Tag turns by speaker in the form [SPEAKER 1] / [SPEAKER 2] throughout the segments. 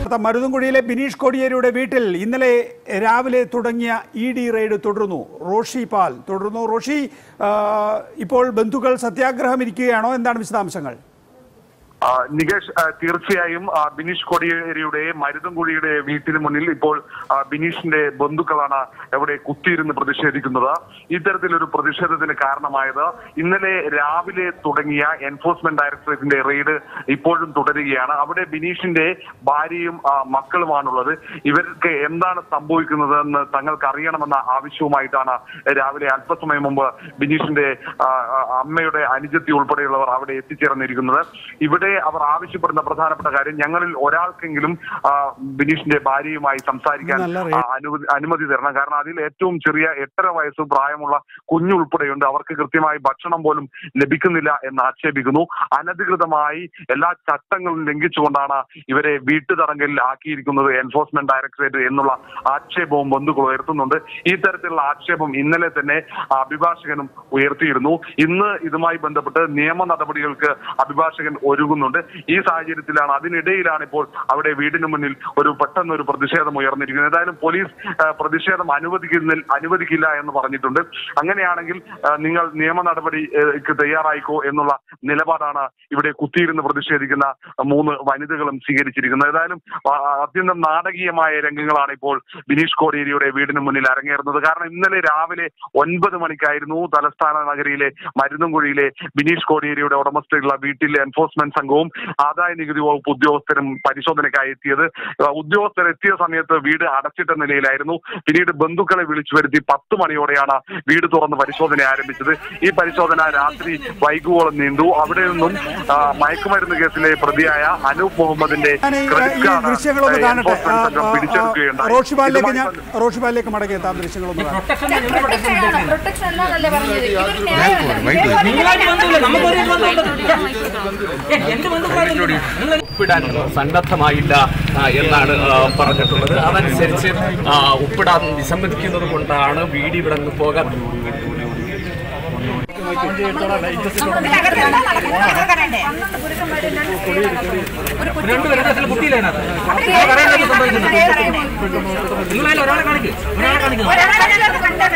[SPEAKER 1] വാർത്ത മരുതൻകുഴിയിലെ ബിനീഷ് കോടിയേരിയുടെ വീട്ടിൽ ഇന്നലെ രാവിലെ തുടങ്ങിയ ഇ ഡി റെയ്ഡ് തുടരുന്നു റോഷി പാൽ തുടരുന്നു റോഷി ആ, ഇപ്പോൾ ബന്ധുക്കൾ സത്യാഗ്രഹം ഇരിക്കുകയാണോ എന്താണ് വിശദാംശങ്ങൾ
[SPEAKER 2] ആ, നികേഷ് ആ, തീർച്ചയായും ആ, ബിനീഷ് കൊടിയേരിയുടെ മരുതൻകുഴിയുടെ വീട്ടിന് മുന്നിൽ ഇപ്പോൾ ആ, ബിനീഷിന്റെ ബന്ധുക്കളാണ് അവിടെ കുത്തിയിരുന്ന് പ്രതിഷേധിക്കുന്നത് ഇത്തരത്തിലൊരു പ്രതിഷേധത്തിന് കാരണമായത് ഇന്നലെ രാവിലെ തുടങ്ങിയ എൻഫോഴ്സ്മെന്റ് ഡയറക്ടറേറ്റിന്റെ റെയ്ഡ് ഇപ്പോഴും തുടരുകയാണ് അവിടെ ബിനീഷിന്റെ ഭാര്യയും ആ, മക്കളുമാണുള്ളത് ഇവർക്ക് എന്താണ് സംഭവിക്കുന്നതെന്ന് തങ്ങൾക്ക് അറിയണമെന്ന ആവശ്യവുമായിട്ടാണ് രാവിലെ അല്പസമയം മുമ്പ് ബിനീഷിന്റെ ആ, ആ, അമ്മയുടെ അനുജത്തി ഉൾപ്പെടെയുള്ളവർ അവിടെ എത്തിച്ചേർന്നിരിക്കുന്നത് ഇവിടെ അവർ ആവശ്യപ്പെടുന്ന പ്രധാനപ്പെട്ട കാര്യം ഞങ്ങളിൽ ഒരാൾക്കെങ്കിലും ആ, ബിനീഷിന്റെ ഭാര്യയുമായി സംസാരിക്കാൻ
[SPEAKER 1] നല്ല
[SPEAKER 2] ആ, അനുമതി അനുമതി തരണം കാരണം അതിൽ ഏറ്റവും ചെറിയ എട്ടര വയസ്സ് പ്രായമുള്ള കുഞ്ഞുൾപ്പെടെയുണ്ട് അവർക്ക് കൃത്യമായി ഭക്ഷണം പോലും ലഭിക്കുന്നില്ല എന്ന് ആക്ഷേപിക്കുന്നു അനധികൃതമായി എല്ലാ ചട്ടങ്ങളും ലംഘിച്ചുകൊണ്ടാണ് ഇവരെ വീട്ടുതടങ്കലിൽ ആക്കിയിരിക്കുന്നത് എൻഫോഴ്സ്മെന്റ് ഡയറക്ടറേറ്റ് എന്നുള്ള ആക്ഷേപവും ബന്ധുക്കൾ ഉയർത്തുന്നുണ്ട് ഈ തരത്തിലുള്ള ആക്ഷേപം ഇന്നലെ തന്നെ അഭിഭാഷകനും ഉയർത്തിയിരുന്നു ഇന്ന് ഇതുമായി ബന്ധപ്പെട്ട് നിയമ നടപടികൾക്ക് അഭിഭാഷകൻ ഒരുങ്ങുന്നുണ്ട് ഈ സാഹചര്യത്തിലാണ് അതിനിടയിലാണ് ഇപ്പോൾ അവിടെ വീടിന് മുന്നിൽ ഒരു പെട്ടെന്ന് ഒരു പ്രതിഷേധം ഉയർന്നിരിക്കുന്നത് ഏതായാലും പോലീസ് ആ, പ്രതിഷേധം അനുവദിക്കുന്ന അനുവദിക്കില്ല എന്ന് പറഞ്ഞിട്ടുണ്ട് അങ്ങനെയാണെങ്കിൽ ആ, നിങ്ങൾ നിയമ നടപടിക്ക് തയ്യാറായിക്കോ എന്നുള്ള നിലപാടാണ് ഇവിടെ കുത്തിയിരുന്ന് പ്രതിഷേധിക്കുന്ന മൂന്ന് വനിതകളും സ്വീകരിച്ചിരിക്കുന്നത് ഏതായാലും ആ, അത്യന്തം നാടകീയമായ രംഗങ്ങളാണ് ഇപ്പോൾ ബിനീഷ് കോടിയേരിയുടെ വീടിന് മുന്നിൽ അരങ്ങേറുന്നത് കാരണം ഇന്നലെ രാവിലെ ഒൻപത് മണിക്കായിരുന്നു തലസ്ഥാന നഗരിയിലെ മരുന്നുംകുഴിയിലെ ബിനീഷ് കോടിയേരിയുടെ ഉടമസ്ഥയുള്ള വീട്ടിലെ എൻഫോഴ്സ്മെന്റ് സംഘവും ആദായ നികുതി വകുപ്പ് ഉദ്യോഗസ്ഥരും പരിശോധനയ്ക്കായി എത്തിയത് ആ, ഉദ്യോഗസ്ഥർ എത്തിയ സമയത്ത് വീട് അടച്ചിട്ട നിലയിലായിരുന്നു പിന്നീട് ബന്ധുക്കളെ വിളിച്ചു വരുത്തി പത്ത് മണിയോടെയാണ് വീട് തുറന്ന് പരിശോധന ആരംഭിച്ചത് ഈ പരിശോധന രാത്രി വൈകുവോളം നീണ്ടു അവിടെ നിന്നും ആ, മയക്കുമരുന്ന് കേസിലെ പ്രതിയായ അനൂപ് മുഹമ്മദിന്റെ
[SPEAKER 1] ഞാൻ ഈ-
[SPEAKER 2] ക്രെഡിറ്റ്
[SPEAKER 1] ഈ
[SPEAKER 2] കാർഡ്
[SPEAKER 1] ദൃശ്യങ്ങളൊന്ന് കാണട്ടെ ആ,
[SPEAKER 2] എൻഫോഴ്സ്മെന്റ് സംഘം
[SPEAKER 1] ആ, ആ,
[SPEAKER 2] പിടിച്ചെടുക്കുകയുണ്ടായി
[SPEAKER 1] റോഷിപാലിലേക്ക് ഞാൻ
[SPEAKER 2] ഇതുമായി
[SPEAKER 1] റോഷിപാലിലേക്ക് മടങ്ങിയെത്താം ദൃശ്യങ്ങളൊന്ന് കാണാം
[SPEAKER 3] പ്രൊട്ടക്ഷൻ ആണ് പ്രൊട്ടക്ഷൻ അല്ലാന്നല്ലേ പറഞ്ഞത് ഇവര് ന്യായമല്ല
[SPEAKER 4] നിങ്ങളായിട്ട് ബന്ധമില്ല നമുക്കൊരു ബന്ധമുണ്ട് ഏ, എന്റെ ബന്ധുക്കളായില്ലേ നിങ്ങൾ
[SPEAKER 5] ഒപ്പിടാൻ സന്നദ്ധമായില്ല ആ, എന്നാണ് ആ, പറഞ്ഞിട്ടുള്ളത് അതനുസരിച്ച് ആ, ഒപ്പിടാൻ വിസമ്മതിക്കുന്നത് കൊണ്ടാണ് വീട് ഇവിടെ നിന്ന് പോകാൻ
[SPEAKER 4] രണ്ടുപേരും അസలు കുട്ടിയില്ല അതിനകത്ത് നിങ്ങൾ പറയുന്നത് സംഭവിക്കുന്നത് നിങ്ങളായാലും ഒരാളെ കാണിക്കും ഒരാളെ കാണിക്കുന്നു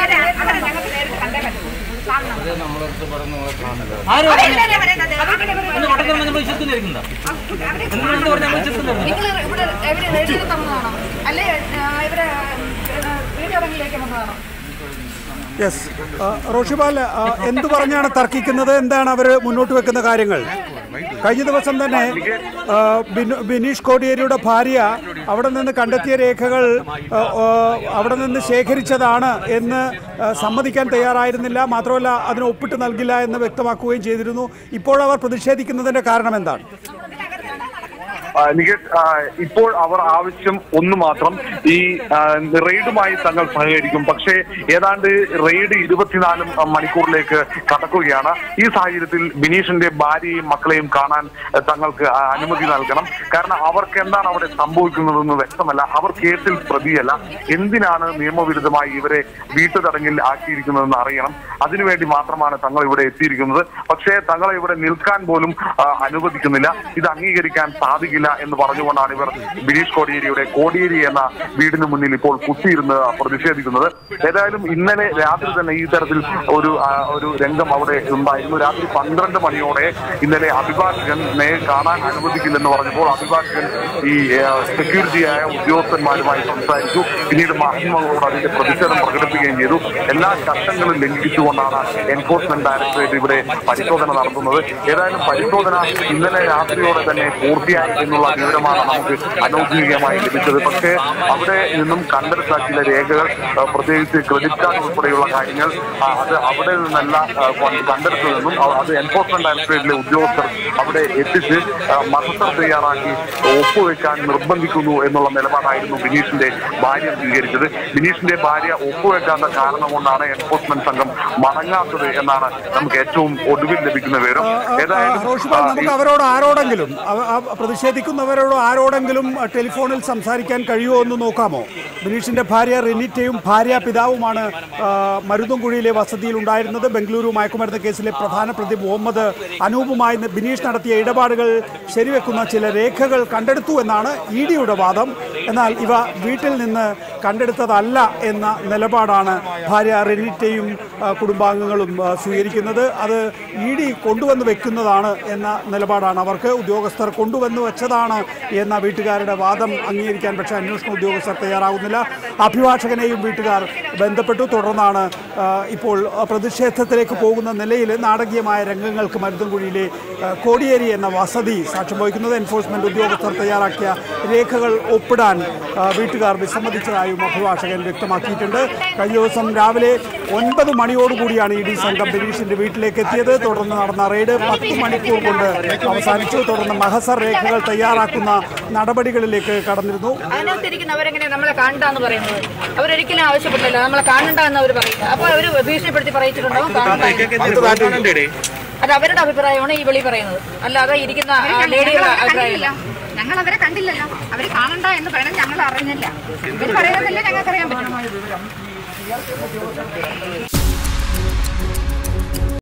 [SPEAKER 4] ആരും ഒന്ന് പട്ടത്തിൽ നമ്മൾ വിശ്വസിക്കുന്നില്ല എന്തുകൊണ്ട് പറഞ്ഞാൽ നമ്മൾ വിശ്വസിക്കുന്നില്ല
[SPEAKER 3] നിങ്ങൾ ഇവിടെ എവിടെ റേഡിയോ തന്നതാണോ അല്ലെ ഇവരെ വീഡിയോ ബാങ്കിലേക്ക് വന്നതാണോ
[SPEAKER 1] യെസ് റോഷിപാൽ ആ, എന്തു പറഞ്ഞാണ് തർക്കിക്കുന്നത് എന്താണ് അവർ മുന്നോട്ട് വെക്കുന്ന കാര്യങ്ങൾ കഴിഞ്ഞ ദിവസം തന്നെ ആ, ബിനു- ബിനീഷ് കോടിയേരിയുടെ ഭാര്യ അവിടെ നിന്ന് കണ്ടെത്തിയ രേഖകൾ ആ, ആ, അവിടെ നിന്ന് ശേഖരിച്ചതാണ് എന്ന് ആ, സമ്മതിക്കാൻ തയ്യാറായിരുന്നില്ല മാത്രമല്ല അതിന് ഒപ്പിട്ട് നൽകില്ല എന്ന് വ്യക്തമാക്കുകയും ചെയ്തിരുന്നു ഇപ്പോൾ അവർ പ്രതിഷേധിക്കുന്നതിന്റെ കാരണം എന്താണ്
[SPEAKER 2] ആ, നികേഷ് ആ, ഇപ്പോൾ അവർ ആവശ്യം ഒന്ന് മാത്രം ഈ ആ, റെയ്ഡുമായി തങ്ങൾ സഹകരിക്കും പക്ഷേ ഏതാണ്ട് റെയ്ഡ് ഇരുപത്തിനാല് മണിക്കൂറിലേക്ക് കടക്കുകയാണ് ഈ സാഹചര്യത്തിൽ ബിനീഷിന്റെ ഭാര്യയും മക്കളെയും കാണാൻ ആ, തങ്ങൾക്ക് ആ, അനുമതി നൽകണം കാരണം അവർക്ക് എന്താണ് അവിടെ സംഭവിക്കുന്നതെന്ന് വ്യക്തമല്ല അവർ കേസിൽ പ്രതിയല്ല എന്തിനാണ് നിയമവിരുദ്ധമായി ഇവരെ വീട്ടുതടങ്കിൽ ആക്കിയിരിക്കുന്നതെന്ന് അറിയണം അതിനുവേണ്ടി മാത്രമാണ് തങ്ങൾ ഇവിടെ എത്തിയിരിക്കുന്നത് പക്ഷേ തങ്ങളെ ഇവിടെ നിൽക്കാൻ പോലും ആ, അനുവദിക്കുന്നില്ല ഇത് അംഗീകരിക്കാൻ സാധിക്കില്ല എന്ന് പറഞ്ഞുകൊണ്ടാണ് ഇവർ ബിനീഷ് കോടിയേരിയുടെ കോടിയേരി എന്ന വീടിന് മുന്നിൽ ഇപ്പോൾ കുത്തിയിരുന്ന് പ്രതിഷേധിക്കുന്നത് ഏതായാലും ഇന്നലെ രാത്രി തന്നെ ഈ തരത്തിൽ ഒരു ആ, ഒരു രംഗം അവിടെ ഉണ്ടായിരുന്നു രാത്രി പന്ത്രണ്ട് മണിയോടെ ഇന്നലെ അഭിഭാഷകൻ നേ കാണാൻ അനുവദിക്കില്ലെന്ന് പറഞ്ഞപ്പോൾ അഭിഭാഷകൻ ഈ സെക്യൂരിറ്റിയായ ഉദ്യോഗസ്ഥന്മാരുമായി സംസാരിച്ചു പിന്നീട് മാധ്യമങ്ങളോട് അതിന്റെ പ്രതിഷേധം പ്രകടിപ്പിക്കുകയും ചെയ്തു എല്ലാ ചട്ടങ്ങളും ലംഘിച്ചുകൊണ്ടാണ് എൻഫോഴ്സ്മെന്റ് ഡയറക്ടറേറ്റ് ഇവിടെ പരിശോധന നടത്തുന്നത് ഏതായാലും പരിശോധന ഇന്നലെ രാത്രിയോടെ തന്നെ പൂർത്തിയായി എന്നുള്ള വിവരമാണ് നമുക്ക് അനൗദ്യോഗികമായി ലഭിച്ചത് പക്ഷേ അവിടെ നിന്നും കണ്ടെടുത്ത ചില രേഖകൾ ആ, പ്രത്യേകിച്ച് ക്രെഡിറ്റ് കാർഡ് ഉൾപ്പെടെയുള്ള കാര്യങ്ങൾ ആ, അത് അവിടെ നിന്നല്ല ആ, കൊണ്ട് കണ്ടെടുത്തതെന്നും ആ, അത് എൻഫോഴ്സ്മെന്റ് ഡയറക്ടറേറ്റിലെ ഉദ്യോഗസ്ഥർ അവിടെ എത്തിച്ച് ആ, മസത്തർ തയ്യാറാക്കി ഒപ്പുവെക്കാൻ നിർബന്ധിക്കുന്നു എന്നുള്ള നിലപാടായിരുന്നു ബിനീഷിന്റെ ഭാര്യ സ്വീകരിച്ചത് ബിനീഷിന്റെ ഭാര്യ ഒപ്പുവെക്കാത്ത കാരണം കൊണ്ടാണ് എൻഫോഴ്സ്മെന്റ് സംഘം മടങ്ങാത്തത് എന്നാണ് നമുക്ക് ഏറ്റവും ഒടുവിൽ ലഭിക്കുന്ന വിവരം ഏതായാലും
[SPEAKER 1] റോഷിപാൽ
[SPEAKER 2] ആ,
[SPEAKER 1] നമുക്ക്
[SPEAKER 2] ഈ-
[SPEAKER 1] അവരോട് ആരോടെങ്കിലും അവ- ആ പ്രതിഷേധിക്കുന്ന കേട്ടിരിക്കുന്നവരോട് ആരോടെങ്കിലും അഹ്, ടെലിഫോണിൽ സംസാരിക്കാൻ കഴിയുമോ എന്ന് നോക്കാമോ ബിനീഷിന്റെ ഭാര്യ റിനിറ്റയും ഭാര്യ പിതാവുമാണ് ആ, മരുതുംകുഴിയിലെ വസതിയിൽ ഉണ്ടായിരുന്നത് ബംഗളൂരു മയക്കുമരുന്ന് കേസിലെ പ്രധാന പ്രതി മുഹമ്മദ് അനൂപുമായി ന- ബിനീഷ് നടത്തിയ ഇടപാടുകൾ ശരിവെക്കുന്ന ചില രേഖകൾ കണ്ടെടുത്തു എന്നാണ് ഇ ഡിയുടെ വാദം എന്നാൽ ഇവ വീട്ടിൽ നിന്ന് കണ്ടെടുത്തതല്ല എന്ന നിലപാടാണ് ഭാര്യ റിനിറ്റയും ആ, കുടുംബാംഗങ്ങളും ആ, സ്വീകരിക്കുന്നത് അത് ഇ ഡി കൊണ്ടുവന്ന് വെക്കുന്നതാണ് എന്ന നിലപാടാണ് അവർക്ക് ഉദ്യോഗസ്ഥർ കൊണ്ടുവന്ന് വെച്ചതാണ് എന്ന വീട്ടുകാരുടെ വാദം അംഗീകരിക്കാൻ പക്ഷേ അന്വേഷണ ഉദ്യോഗസ്ഥർ തയ്യാറാകുന്നില്ല അഭിഭാഷകനെയും വീട്ടുകാർ ബന്ധപ്പെട്ടു തുടർന്നാണ് ആ, ഇപ്പോൾ ആ, പ്രതിഷേധത്തിലേക്ക് പോകുന്ന നിലയിൽ നാടകീയമായ രംഗങ്ങൾക്ക് മരുതൻകുഴിയിലെ ആ, കോടിയേരി എന്ന വസതി സാക്ഷ്യം വഹിക്കുന്നത് എൻഫോഴ്സ്മെന്റ് ഉദ്യോഗസ്ഥർ തയ്യാറാക്കിയ രേഖകൾ ഒപ്പിടാൻ ആ, വീട്ടുകാർ വിസമ്മതിച്ചതായും അഭിഭാഷകൻ വ്യക്തമാക്കിയിട്ടുണ്ട് കഴിഞ്ഞ ദിവസം രാവിലെ ഒൻപത് മണിയോടുകൂടിയാണ് ഇ ഡി സംഘം ബിനീഷിന്റെ വീട്ടിലേക്ക് എത്തിയത് തുടർന്ന് നടന്ന റെയ്ഡ് പത്ത് മണിക്കൂർ കൊണ്ട് അവസാനിച്ചു തുടർന്ന് മഹസർ രേഖകൾ തയ്യാറാക്കുന്ന നടപടികളിലേക്ക് കടന്നിരുന്നു
[SPEAKER 3] അതിനകത്തിരിക്കുന്നവരെങ്ങനെ നമ്മളെ കാണണ്ടെന്ന് പറയുന്നത് അവരൊരിക്കലും ആവശ്യപ്പെട്ടില്ല നമ്മളെ കാണണ്ടെന്ന് അവർ പറയുന്നത് അപ്പൊ അവര് ഭീഷണിപ്പെടുത്തി പറയിച്ചിട്ടുണ്ടാവും കാണണ്ട അത് അവരുടെ അഭിപ്രായമാണ് ഈ വിളി പറയുന്നത് അല്ലാതെ ഇരിക്കുന്ന ആ, ലേഡിയുടെ അഭിപ്രായമില്ല
[SPEAKER 6] ഞങ്ങൾ അവരെ കണ്ടില്ലല്ലോ അവര് കാണണ്ട എന്ന് പറയണം ഞങ്ങൾ അറിഞ്ഞില്ല ഇവര് പറയുന്നതല്ലേ ഞങ്ങൾക്കറിയാൻ പറ്റും